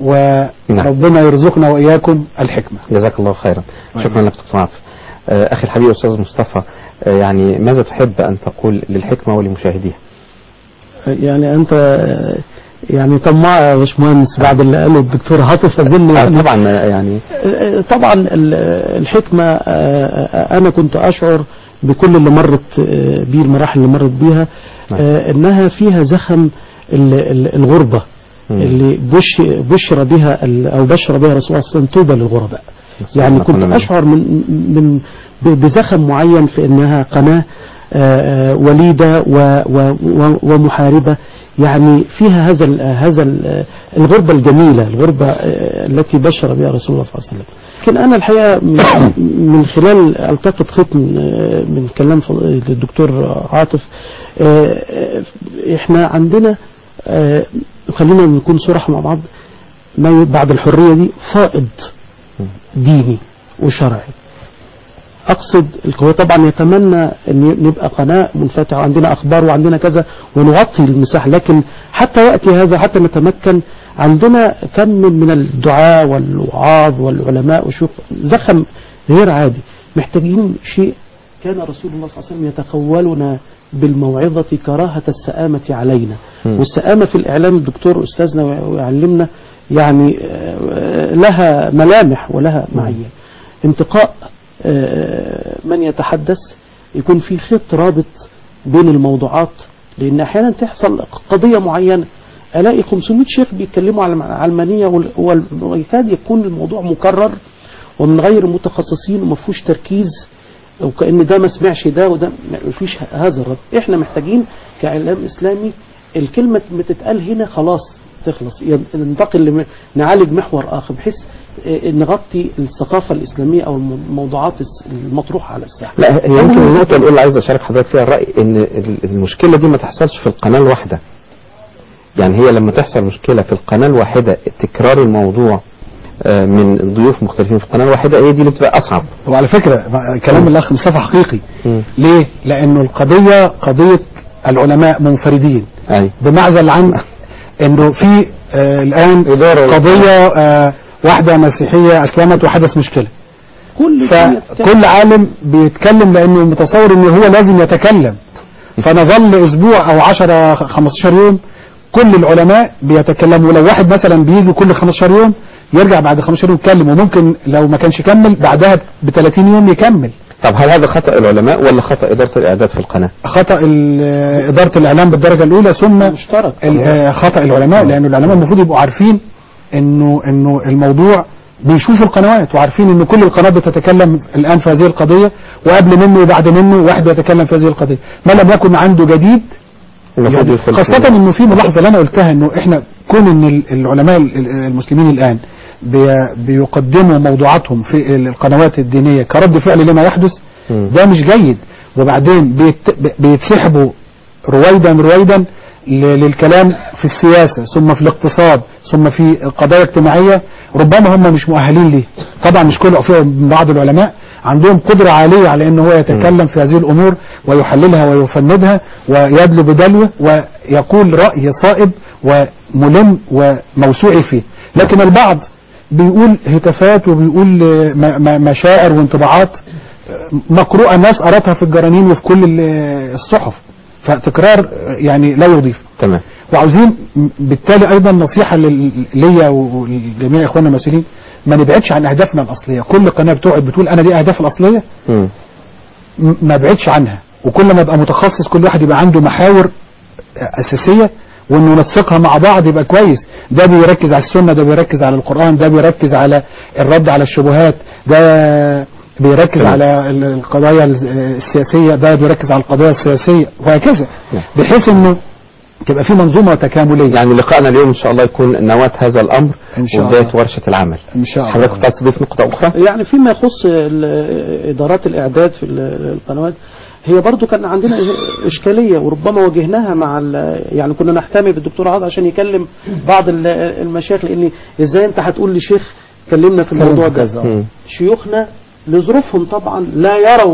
وربنا يرزقنا وإياكم الحكمة جزاك الله خيرا شكرا لك دكتور عاطف آه، أخي الحبيب أستاذ مصطفى آه، يعني ماذا تحب أن تقول للحكمة ولمشاهديها يعني أنت آه، يعني طماع يا باشمهندس بعد اللي قاله الدكتور عاطف أظن آه، يعني طبعا آه، يعني آه، طبعا ال- الحكمة آه، آه، أنا كنت أشعر بكل اللي مرت آه، بيه المراحل اللي مرت بيها آه، إنها فيها زخم ال- ال- الغربة مم. اللي بش بشر بها ال- أو بشر بها رسول الله صلى الله عليه وسلم طوبى للغرباء يعني الله كنت كنا منه. أشعر من من ب- بزخم معين في أنها قناة آه، آه، وليدة و- و- و- ومحاربة يعني فيها هذا ال هذا ال الغربة الجميلة الغربة آه، التي بشر بها رسول الله صلى الله عليه وسلم لكن أنا الحقيقة من- من خلال ألتقط خيط من آه، من كلام فض- الدكتور عاطف آه، آه، إحنا عندنا آه، خلينا نكون صراحة مع بعض ما ي- بعد الحرية دي فائض ديني وشرعي أقصد هو طبعا يتمنى أن نبقى قناة منفتحة وعندنا أخبار وعندنا كذا ونغطي المساحة لكن حتى يأتي هذا حتى نتمكن عندنا كم من من الدعاء والوعاظ والعلماء وشوف زخم غير عادي محتاجين شيء كان رسول الله صلى الله عليه وسلم يتخولنا بالموعظة كراهة السآمة علينا مم. والسآمة في الإعلام الدكتور أستاذنا ويعلمنا يعني آه، لها ملامح ولها معايير انتقاء آه، من يتحدث يكون في خط رابط بين الموضوعات لأن أحيانا تحصل قضية معينة ألاقي 500 شيخ بيتكلموا على العلمانية وال- وال- ويكاد يكون الموضوع مكرر ومن غير متخصصين وما فيهوش تركيز وكأن ده ما سمعش ده وده ما فيش هذا الرد احنا محتاجين كإعلام إسلامي الكلمة ما تتقال هنا خلاص تخلص ين- ننتقل لم- نعالج محور آخر بحيث آه، نغطي الثقافة الإسلامية أو الموضوعات الس- المطروحة على الساحة لا هي يمكن النقطة الأولى اللي عايز أشارك حضرتك فيها الرأي إن ال- المشكلة دي ما تحصلش في القناة الواحدة يعني هي لما تحصل مشكلة في القناة الواحدة تكرار الموضوع آه، من ضيوف مختلفين في القناة الواحدة هي دي اللي بتبقى أصعب وعلى فكرة كلام الأخ مصطفى حقيقي مم. ليه؟ لأنه القضية قضية العلماء منفردين أي بمعزل عن انه في آه الان إدارة. قضية آه واحدة مسيحية اسلمت وحدث مشكلة كل فكل عالم بيتكلم لانه متصور انه هو لازم يتكلم فنظل اسبوع او 10 15 يوم كل العلماء بيتكلموا ولو واحد مثلا بيجي كل 15 يوم يرجع بعد 15 يوم يتكلم وممكن لو ما كانش يكمل بعدها ب 30 يوم يكمل طب هل هذا خطأ العلماء ولا خطأ إدارة الإعداد في القناة؟ خطأ ال- إدارة الإعلام بالدرجة الأولى ثم مشترك ال- آه، خطأ العلماء لأن العلماء المفروض يبقوا عارفين إنه إنه الموضوع بيشوفوا القنوات وعارفين إن كل القنوات بتتكلم الآن في هذه القضية وقبل منه وبعد منه واحد بيتكلم في هذه القضية ما لم يكن عنده جديد المفروض يعني يدخل خاصة في- انه في ملاحظة اللي انا قلتها انه احنا كون ان ال- العلماء ال- ال- المسلمين الان بي- بيقدموا موضوعاتهم في القنوات الدينية كرد فعل لما يحدث مم. ده مش جيد وبعدين بيت- بيتسحبوا رويدا رويدا ل- للكلام في السياسة ثم في الاقتصاد ثم في قضايا اجتماعية ربما هم مش مؤهلين ليه طبعا مش كل في بعض العلماء عندهم قدرة عالية على ان هو يتكلم في هذه الامور ويحللها ويفندها ويدلو بدلوه ويقول رأي صائب وملم وموسوعي فيه لكن البعض بيقول هتافات وبيقول آه، م- م- مشاعر وانطباعات آه، مقروءة الناس قرأتها في الجرانين وفي كل ال- الصحف فتكرار آه، يعني لا يضيف تمام وعاوزين م- بالتالي ايضا نصيحة لل- ليا ولجميع اخواننا المسؤولين ما نبعدش عن اهدافنا الاصلية كل قناة بتقعد بتقول انا دي اهداف الاصلية مم. م- ما بعدش عنها وكل ما يبقى متخصص كل واحد يبقى عنده محاور أساسية وإنه ننسقها مع بعض يبقى كويس ده بيركز على السنة ده بيركز على القرآن ده بيركز على الرد على الشبهات ده بيركز على ال- القضايا ال- السياسية ده بيركز على القضايا السياسية وهكذا نعم. بحيث انه تبقى في منظومة تكاملية يعني لقائنا اليوم ان شاء الله يكون نواة هذا الامر إن شاء وبداية الله. ورشة العمل ان شاء الله حضرتك كنت عايز تضيف نقطة أخرى؟ يعني فيما يخص ال- ادارات الاعداد في ال- القنوات هي برضو كان عندنا اشكاليه وربما واجهناها مع ال- يعني كنا نحتمي بالدكتور عاض عشان يكلم بعض ال- المشايخ لان ازاي انت هتقول لشيخ كلمنا في الموضوع ده مم. شيوخنا لظروفهم طبعا لا يروا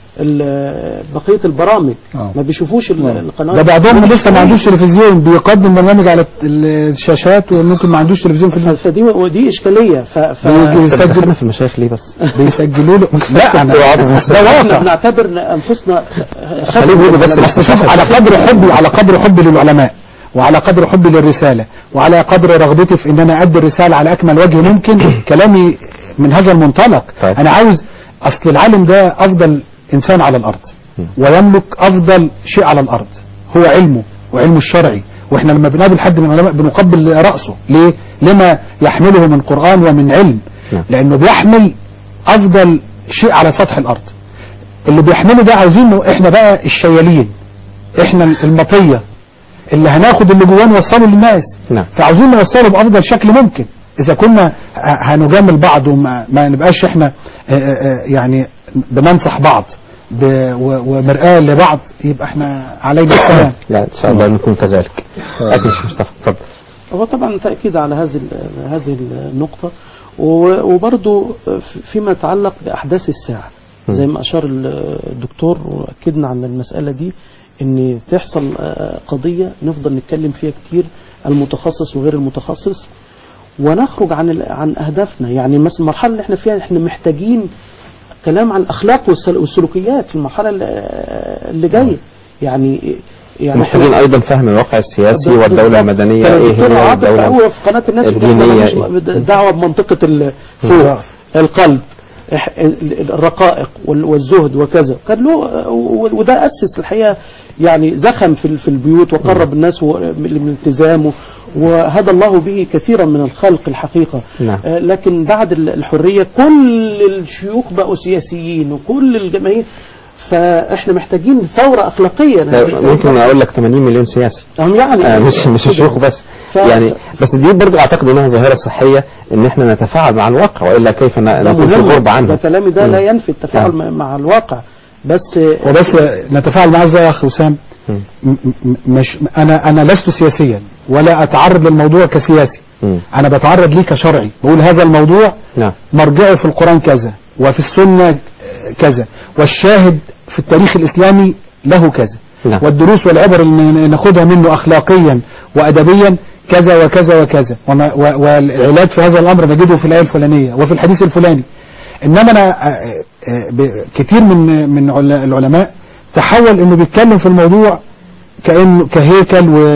ال- بقيه البرامج آه. ما بيشوفوش ال- القنوات ده بعضهم لسه ما عندوش تلفزيون بيقدم برنامج على الشاشات وممكن ما عندوش تلفزيون في البيت فدي ودي اشكاليه ف, ف... بيجي دخلنا يسجل في المشايخ ليه بس؟ بيسجلوا له لا أنا ده احنا واقع بنعتبر انفسنا خليه يقول بس بس شوف على قدر حبي على قدر حبي للعلماء وعلى قدر حبي للرسالة وعلى قدر رغبتي في ان انا ادي الرسالة على اكمل وجه ممكن كلامي من هذا المنطلق طيب. انا عاوز اصل العالم ده افضل انسان على الارض ويملك افضل شيء على الارض هو علمه وعلمه الشرعي واحنا لما بنقابل حد من العلماء بنقبل رأسه ليه لما يحمله من قرآن ومن علم نعم. لانه بيحمل افضل شيء على سطح الارض اللي بيحمله ده عاوزينه احنا بقى الشيالين احنا المطية اللي هناخد اللي جواه نوصله للناس نعم. فعاوزين نوصله بافضل شكل ممكن اذا كنا ه- هنجامل بعض وما ما نبقاش احنا آه، آه، آه، يعني بننصح بعض ب- و- ومرآة لبعض يبقى احنا علينا السلام لا ان شاء الله نكون كذلك لكن شيخ مصطفى اتفضل هو طبعا تأكيد على هذه ال- هذه النقطة و- وبرضو فيما يتعلق بأحداث الساعة زي ما أشار الدكتور وأكدنا على المسألة دي إن تحصل آه، قضية نفضل نتكلم فيها كتير المتخصص وغير المتخصص ونخرج عن ال- عن أهدافنا يعني مثلا المرحلة اللي احنا فيها احنا محتاجين كلام عن الأخلاق والسل- والسلوكيات في المرحلة اللي- اللي جاية يعني يعني محتاجين إحنا- ايضا فهم الواقع السياسي بالظبط. والدولة المدنية كان ايه الدكتور هي عاطف والدولة هو في قناة الناس الدينية الدينية دعوة بمنطقة ال- فوق القلب إح- ال- الرقائق وال- والزهد وكذا كان له و- وده أسس الحقيقة يعني زخم في ال- في البيوت وقرب الناس و- من الالتزام وهدى الله به كثيرا من الخلق الحقيقة نعم. آه، لكن بعد ال- الحرية كل الشيوخ بقوا سياسيين وكل الجماهير فاحنا محتاجين ثورة أخلاقية لا، ممكن اقول لك 80 مليون سياسي هم يعني آه، مش مش الشيوخ بس ف- يعني بس دي برضو اعتقد انها ظاهرة صحية ان احنا نتفاعل مع الواقع والا كيف ن- ده نكون في مهم. غربة ده عنه كلامي ده مم. لا ينفي التفاعل نعم. مع- مع الواقع بس وبس نتفاعل معاه ازاي يا اخ وسام مم. م- م- مش انا انا لست سياسيا ولا اتعرض للموضوع كسياسي مم. انا بتعرض ليه كشرعي بقول هذا الموضوع نعم مرجعه في القرآن كذا وفي السنة كذا والشاهد في التاريخ الإسلامي له كذا نعم. والدروس والعبر اللي ناخدها منه أخلاقيا وأدبيا كذا وكذا وكذا وما و- والعلاج في هذا الأمر نجده في الآية الفلانية وفي الحديث الفلاني إنما أنا آه، آه، ب- كتير من من عل- العلماء تحول إنه بيتكلم في الموضوع كأنه كهيكل و...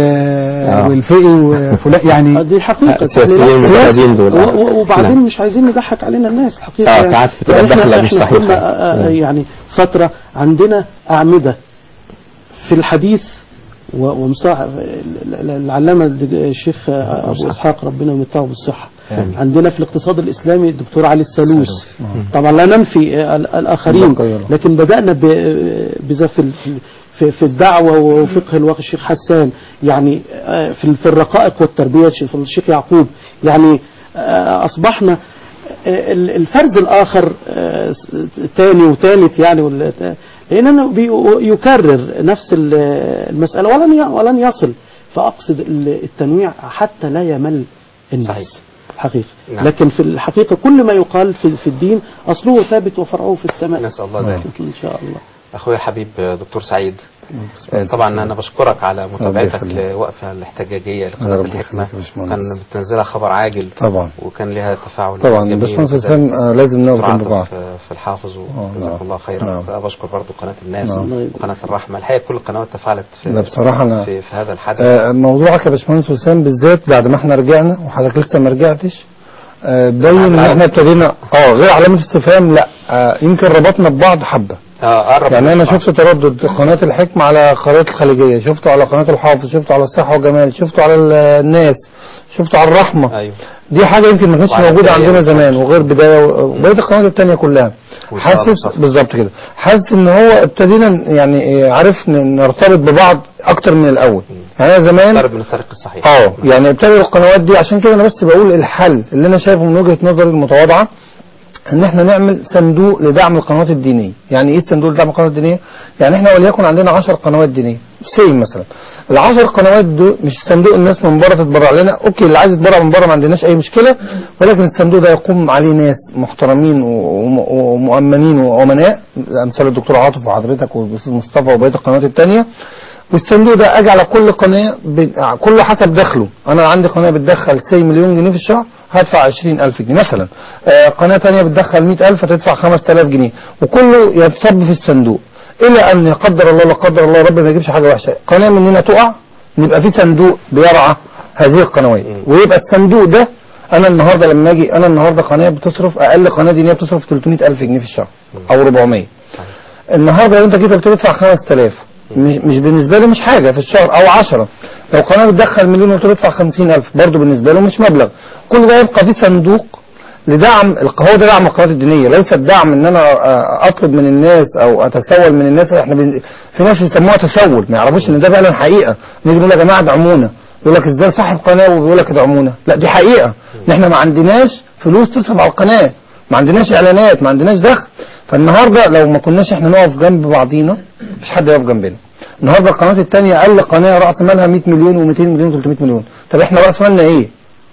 والفقي وفلان يعني دي حقيقة السياسيين المتعدين دول و- و- وبعدين نعم. مش عايزين نضحك علينا الناس الحقيقة آه، يعني- ساعات بتبقى يعني إحنا- داخلة مش إحنا صحيحة. كنا، آه، آه، مم. يعني فترة عندنا أعمدة في الحديث و- ومصطلح ال- ال- العلامة الشيخ أبو إسحاق ربنا يمتعه بالصحة عندنا في الاقتصاد الإسلامي الدكتور علي السلوس طبعا لا ننفي ال- الآخرين لكن بدأنا ب- بذا في ال- في في الدعوة وفقه الواقع الشيخ حسان يعني آه، في في الرقائق والتربية الشيخ الشيخ يعقوب يعني آه، أصبحنا آه، ال- الفرز الآخر آه، س- تاني وتالت يعني وال- لأنه بي- يكرر نفس ال- المسألة ولن ي- ولن يصل فأقصد ال- التنويع حتى لا يمل الناس صحيح. حقيقة نعم. لكن في الحقيقة كل ما يقال في, في الدين أصله ثابت وفرعه في السماء نسأل الله ذلك إن شاء الله اخويا الحبيب دكتور سعيد طبعا انا بشكرك على متابعتك يخليك. لوقفه الاحتجاجيه يا لقناه رب الحكمه يخليك يا باشمهندس. كان بتنزلها خبر عاجل طبعا وكان لها تفاعل طبعا جميل باشمهندس وكذلك حسام آه، لازم دكتور نقف جنب عاطف بعض في في الحافظ آه، وجزاكم نعم. الله خيرا نعم. أنا بشكر برضو قناه الناس نعم. وقناه الرحمه الحقيقه كل القنوات تفاعلت في لا بصراحة أنا في, في هذا الحدث آه، موضوعك يا باشمهندس حسام بالذات بعد ما احنا رجعنا وحضرتك لسه ما رجعتش آه، باين ان احنا ابتدينا اه غير علامة استفهام لا آه، يمكن ربطنا ببعض حبة اه قرب يعني انا نسمع. شفت تردد قناة الحكمة على قناة الخليجية شفته على قناة الحافظ شفته على الصحة والجمال شفته على ال- الناس شفته على الرحمة ايوه دي حاجة يمكن ما كانتش وعلى موجودة البداية عندنا والفتح. زمان وغير بداية وبقية القنوات التانية كلها وإشارة حاسس وصف. بالظبط كده حاسس ان هو ابتدينا يعني إيه، عرفنا نرتبط ببعض اكتر من الاول يعني انا زمان اقترب من الطريق الصحيح اه يعني ابتدوا القنوات دي عشان كده انا بس بقول الحل اللي انا شايفه من وجهة نظري المتواضعة ان احنا نعمل صندوق لدعم القنوات الدينية يعني ايه الصندوق لدعم القنوات الدينية يعني احنا وليكن عندنا 10 قنوات دينية سي مثلا العشر قنوات دول مش صندوق الناس من بره تتبرع لنا اوكي اللي عايز يتبرع من بره ما عندناش اي مشكلة ولكن الصندوق ده يقوم عليه ناس محترمين وم- ومؤمنين وامناء امثال الدكتور عاطف وحضرتك والاستاذ مصطفى وبقيه القنوات التانية والصندوق ده اجي على كل قناة ب- كل حسب دخله انا عندي قناة بتدخل سي مليون جنيه في الشهر هدفع 20000 جنيه مثلا آه، قناة تانية بتدخل 100000 هتدفع 5000 جنيه وكله يتصب في الصندوق الى ان يقدر الله لا قدر الله ربنا ما يجيبش حاجة وحشة قناة مننا تقع نبقى في صندوق بيرعى هذه القنوات ويبقى الصندوق ده انا النهارده لما اجي انا النهارده قناه بتصرف اقل قناه دينيه بتصرف 300000 جنيه في الشهر او 400 النهارده لو انت جيت بتدفع 5000 مش مش بالنسبه لي مش حاجه في الشهر او 10 لو قناه بتدخل مليون وانت بتدفع 50000 برضه بالنسبه له مش مبلغ كل ده يبقى في صندوق لدعم الق- هو ده دعم القنوات الدينيه ليس الدعم ان انا آه، اطلب من الناس او اتسول من الناس احنا بن... في ناس يسموها تسول ما يعرفوش ان ده فعلا حقيقه نيجي نقول يا جماعه ادعمونا يقول لك ازاي صاحب قناه وبيقول لك ادعمونا لا دي حقيقه ان احنا ما عندناش فلوس تصرف على القناه ما عندناش اعلانات ما عندناش دخل فالنهارده لو ما كناش احنا نقف جنب بعضينا مش حد يقف جنبنا النهارده القناه الثانيه اقل قناه راس مالها 100 مليون و200 مليون 300 مليون طب احنا راس مالنا ايه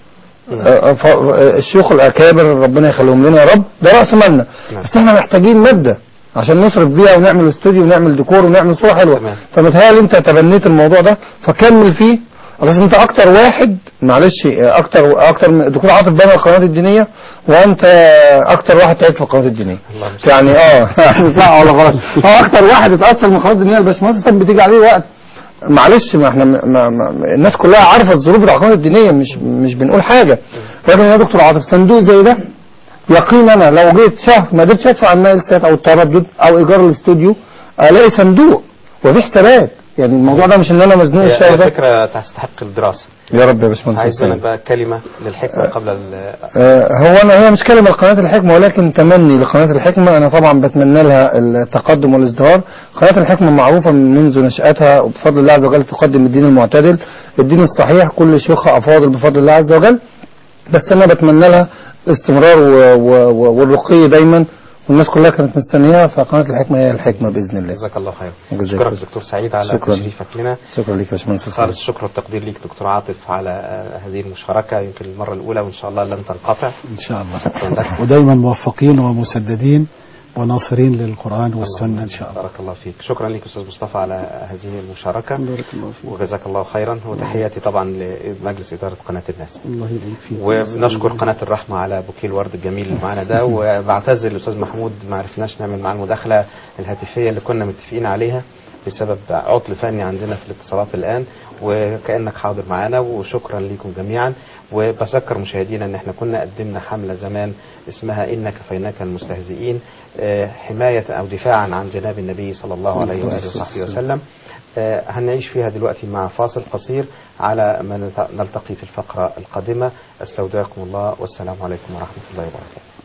آه، ف- آه، الشيوخ الاكابر ربنا يخليهم لنا يا رب ده راس مالنا بس احنا محتاجين ماده عشان نصرف بيها ونعمل استوديو ونعمل ديكور ونعمل صوره حلوه تمام. فمتهيألي انت تبنيت الموضوع ده فكمل فيه بس انت اكتر واحد معلش آه، اكتر اكتر من دكتور عاطف بنى القنوات الدينيه وانت اكتر واحد تعب في القنوات الدينيه الله المستعان. يعني اه صح ولا غلط هو اكتر واحد اتاثر من القنوات الدينيه الباشمهندس طب بتيجي عليه وقت معلش ما احنا ما ما الناس كلها عارفه الظروف بتاع القنوات الدينيه مش مش بنقول حاجه ولكن يا دكتور عاطف صندوق زي ده يقين انا لو جيت شهر ما قدرتش ادفع المايل سات او التردد او ايجار الاستوديو الاقي صندوق وفي حسابات يعني الموضوع ده مش ان انا مزنوق هي الشهر هي ده فكرة تستحق الدراسة يا رب يا باشمهندس عايز حسين. منك بقى كلمة للحكمة قبل ال- آه، هو انا هي مش كلمه لقناه الحكمه ولكن تمني لقناه الحكمه انا طبعا بتمنى لها التقدم والازدهار قناه الحكمه معروفه من منذ نشاتها وبفضل الله عز وجل تقدم الدين المعتدل الدين الصحيح كل شيوخها افاضل بفضل الله عز وجل بس انا بتمنى لها الاستمرار و- و- و- والرقي دايما والناس كلها كانت مستنياها فقناه الحكمه هي الحكمه باذن الله جزاك الله خير جزاك شكرا الله. دكتور سعيد على شكراً. تشريفك لنا شكرا لك يا باشمهندس حسين. خالص الشكر والتقدير ليك دكتور عاطف على آه، هذه المشاركة يمكن المرة الأولى وإن شاء الله لن تنقطع ان شاء الله شكرا لك ودايما موفقين ومسددين وناصرين للقرآن والسنة ان شاء الله بارك الله فيك شكرا لك أستاذ مصطفى على هذه المشاركة بارك الله فيك وجزاك الله خيرا وتحياتي طبعا لمجلس إدارة قناة الناس الله يبارك فيك وبنشكر قناة الرحمة على بوكيه الورد الجميل اللي معانا ده وبعتذر للأستاذ محمود ما عرفناش نعمل معاه المداخلة الهاتفية اللي كنا متفقين عليها بسبب عطل فني عندنا في الاتصالات الآن وكأنك حاضر معانا وشكرا لكم جميعا وبذكر مشاهدينا ان احنا كنا قدمنا حملة زمان اسمها إن كفيناك المستهزئين آه، حماية أو دفاعا عن جناب النبي صلى الله عليه وآله وصحبه وسلم آه، هنعيش فيها دلوقتي مع فاصل قصير على ما نلت- نلتقي في الفقرة القادمة استودعكم الله والسلام عليكم ورحمة الله وبركاته